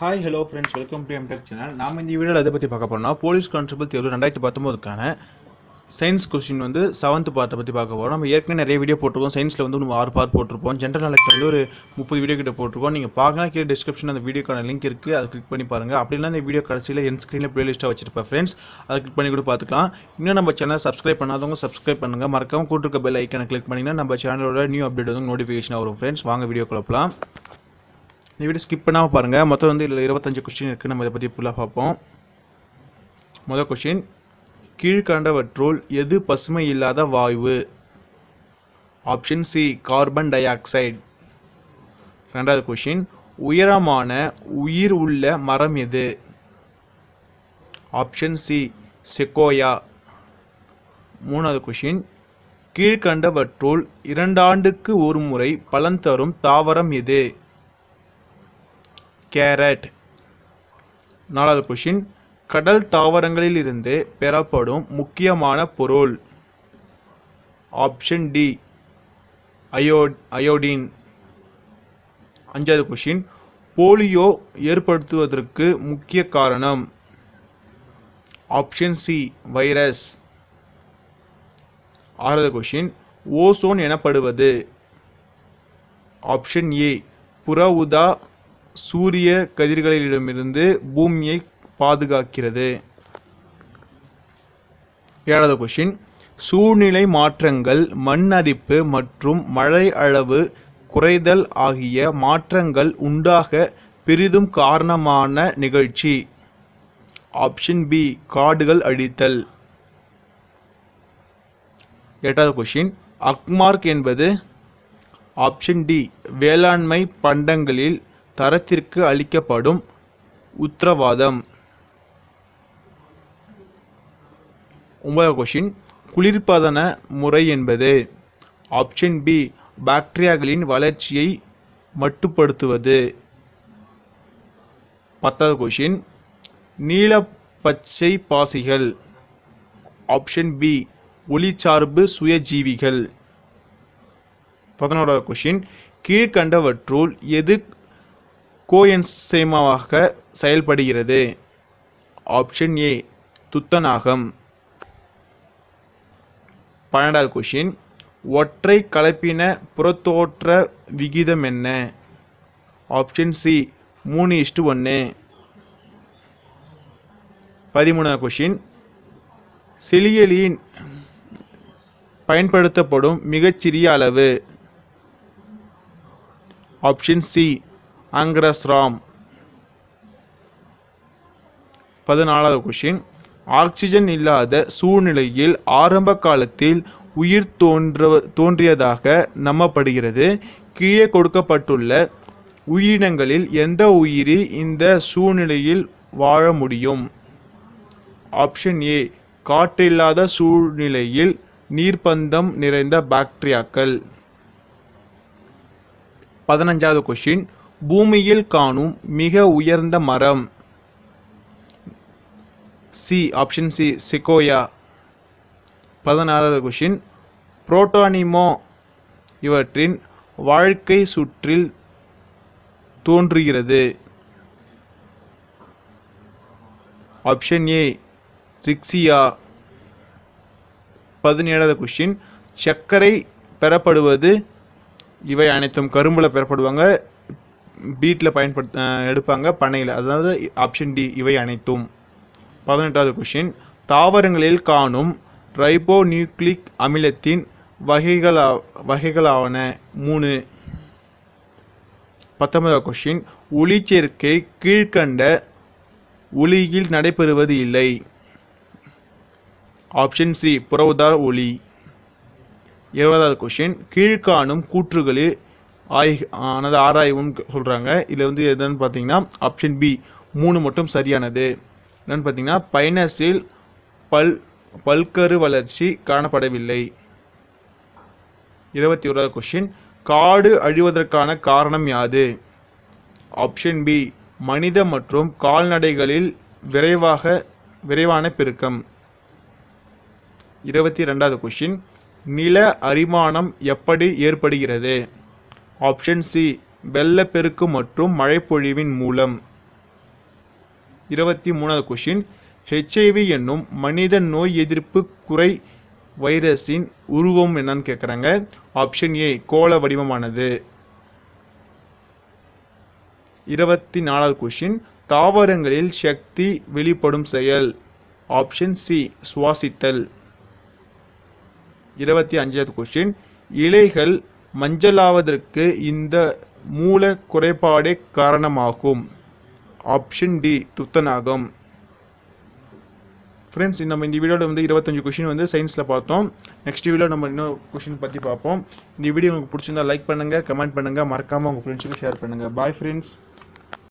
hi hello friends welcome to M Tech channel நாம் இந்த வீடியோவில் எதை பற்றி பார்க்க போறோம்னா போலீஸ் கான்ஸ்டபிள் தேர்வு ரெண்டாயிரத்தி பத்தொம்போதுக்கான சயின்ஸ் கொஸ்டின் வந்து செவன்த் பார்ட்டை பற்றி பார்க்க போகிறோம் நம்ம ஏற்கனவே நிறைய வீடியோ போட்டிருக்கோம் சயின்ஸில் வந்து நம்ம ஆறு பார்ட் போட்டிருப்போம் ஜென்ரல் நாலேஜில் வந்து ஒரு முப்பது வீடியோ கிட்ட போட்டிருக்கோம் நீங்கள் பார்க்கலாம் கீழே டிஸ்கிரிப்ஷன் அந்த வீடியோக்கான லிங்க் இருக்குது அதை கிளிக் பண்ணி பாருங்கள் அப்படின்னா இந்த வீடியோ கடைசியில் என் ஸ்க்ரீனில் ப்ளேலிஸ்ட்டாக வச்சிருப்பேன் ஃப்ரெண்ட்ஸ் அதை கிளிக் பண்ணி கூட பார்த்துக்கலாம் இன்னும் நம்ம சேனல் சப்ஸ்கிரைப் பண்ணாதவங்க சப்ஸ்கிரைப் பண்ணுங்கள் மறக்காம கூட்டிருக்க பெல் ஐக்கனை கிளிக் பண்ணிங்கன்னா நம்ம சேனலோட நியூ அப்டேட் வந்து நோட்டிஃபிகேஷன் வரும் ஃப்ரெண்ட்ஸ் வாங்க வீடியோ குழப்பலாம் இந்த வீடியோ ஸ்கிப் பண்ணாமல் பாருங்கள் மொத்தம் வந்து இதில் இருபத்தஞ்சு கொஸ்டின் இருக்குது நம்ம இதை பற்றி ஃபுல்லாக பார்ப்போம் முதல் கொஸ்டின் கீழ்கண்டவற்றுள் எது பசுமை இல்லாத வாயு option C carbon dioxide ரெண்டாவது கொஷின் உயரமான உயிர் உள்ள மரம் எது ஆப்ஷன் சி செக்கோயா மூணாவது கொஷின் கீழ்கண்டவற்றுள் இரண்டாண்டுக்கு ஒரு முறை பலன் தரும் தாவரம் எது கேரட் நாலாவது கொஷின் கடல் தாவரங்களில் இருந்து பெறப்படும் முக்கியமான பொருள் ஆப்ஷன் டி அயோ அயோடின் அஞ்சாவது கொஷின் போலியோ ஏற்படுத்துவதற்கு முக்கிய காரணம் ஆப்ஷன் சி வைரஸ் ஆறாவது கொஷின் ஓசோன் எனப்படுவது ஆப்ஷன் ஏ புற ஊதா சூரிய கதிர்களிடமிருந்து பூமியை பாதுகாக்கிறது ஏழாவது கொஷின் சூழ்நிலை மாற்றங்கள் மண் அரிப்பு மற்றும் மழை அளவு குறைதல் ஆகிய மாற்றங்கள் உண்டாக பெரிதும் காரணமான நிகழ்ச்சி ஆப்ஷன் பி காடுகள் அழித்தல் எட்டாவது கொஷின் அக்மார்க் என்பது ஆப்ஷன் டி வேளாண்மை பண்டங்களில் தரத்திற்கு அளிக்கப்படும் உத்தரவாதம் ஒன்பதாவது கொஷின் குளிர்பதன முறை என்பது ஆப்ஷன் பி பாக்டீரியாக்களின் வளர்ச்சியை மட்டுப்படுத்துவது பத்தாவது கொஷின் நீல பச்சை பாசிகள் ஆப்ஷன் பி ஒளிச்சார்பு சுயஜீவிகள் பதினோராவது கொஷின் கீழ்கண்டவற்றுள் எது கோஎன்சேமாவாக செயல்படுகிறது ஆப்ஷன் ஏ துத்தநாகம் பன்னெண்டாவது கொஷின் ஒற்றை கலப்பின புறத்தோற்ற விகிதம் என்ன ஆப்ஷன் சி மூணு இஷ்டு ஒன்று பதிமூணாவது கொஷின் செலியலின் பயன்படுத்தப்படும் மிகச்சிறிய அளவு ஆப்ஷன் சி ஆங்கிரஸ்ராம் பதினாலாவது கொஷின் ஆக்சிஜன் இல்லாத சூழ்நிலையில் ஆரம்ப காலத்தில் உயிர் தோன்ற தோன்றியதாக நம்பப்படுகிறது கீழே கொடுக்கப்பட்டுள்ள உயிரினங்களில் எந்த உயிரி இந்த சூழ்நிலையில் வாழ முடியும் ஆப்ஷன் ஏ காற்றில்லாத சூழ்நிலையில் நீர்ப்பந்தம் நிறைந்த பாக்டீரியாக்கள் பதினஞ்சாவது கொஷின் பூமியில் காணும் மிக உயர்ந்த மரம் சி ஆப்ஷன் சி சிக்கோயா பதினாறாவது கொஷின் புரோட்டானிமோ இவற்றின் வாழ்க்கை சுற்றில் தோன்றுகிறது ஆப்ஷன் ஏ ரிக்ஸியா பதினேழாவது கொஷின் சர்க்கரை பெறப்படுவது இவை அனைத்தும் கரும்பில் பெறப்படுவாங்க பீட்டில் பயன்படுத்த அஹ் எடுப்பாங்க பண்ணையில் அதாவது ஆப்ஷன் டி இவை அனைத்தும் பதினெட்டாவது கொஷின் தாவரங்களில் காணும் ரைபோ நியூக்ளிக் அமிலத்தின் வகைகளா வகைகளாவன மூணு பத்தொன்பதாவது கொஷின் ஒளிச்சேர்க்கை கீழ்கண்ட ஒளியில் நடைபெறுவது இல்லை ஆப்ஷன் சி புறவுதா ஒளி இருபதாவது கொஷின் கீழ்காணும் கூற்றுகளில் ஆய் ஆனது ஆராய்வுன்னு சொல்கிறாங்க இதில் வந்து எதுன்னு பார்த்தீங்கன்னா ஆப்ஷன் பி மூணு மட்டும் சரியானது என்னன்னு பார்த்தீங்கன்னா பைனஸில் பல் பல்கரு வளர்ச்சி காணப்படவில்லை இருபத்தி ஓராவது கொஷின் காடு அழிவதற்கான காரணம் யாது ஆப்ஷன் பி மனித மற்றும் கால்நடைகளில் விரைவாக விரைவான பெருக்கம் இருபத்தி ரெண்டாவது கொஷின் நில அரிமானம் எப்படி ஏற்படுகிறது ஆப்ஷன் சி வெள்ளப்பெருக்கு மற்றும் மழைப்பொழிவின் மூலம் இருபத்தி மூணாவது கொஷின் ஹெச்ஐவி என்னும் மனித நோய் எதிர்ப்பு குறை வைரஸின் உருவம் என்னன்னு கேட்குறாங்க ஆப்ஷன் ஏ கோள வடிவமானது இருபத்தி நாலாவது கொஷின் தாவரங்களில் சக்தி வெளிப்படும் செயல் ஆப்ஷன் சி சுவாசித்தல் இருபத்தி அஞ்சாவது கொஸ்டின் இலைகள் மஞ்சளாவதற்கு இந்த மூல குறைபாடே காரணமாகும் ஆப்ஷன் டி துத்தநாகம் ஃப்ரெண்ட்ஸ் நம்ம இந்த வீடியோவில் வந்து இருபத்தஞ்சு கொஷின் வந்து சயின்ஸில் பார்த்தோம் நெக்ஸ்ட் வீடியோ நம்ம இன்னும் கொஷின் பற்றி பார்ப்போம் இந்த வீடியோ உங்களுக்கு பிடிச்சிருந்தா லைக் பண்ணுங்கள் கமெண்ட் பண்ணுங்கள் மறக்காமல் உங்கள் ஃப்ரெண்ட்ஸுக்கு ஷேர் பண்ணுங்கள் பாய் ஃப்ரெண்ட்ஸ்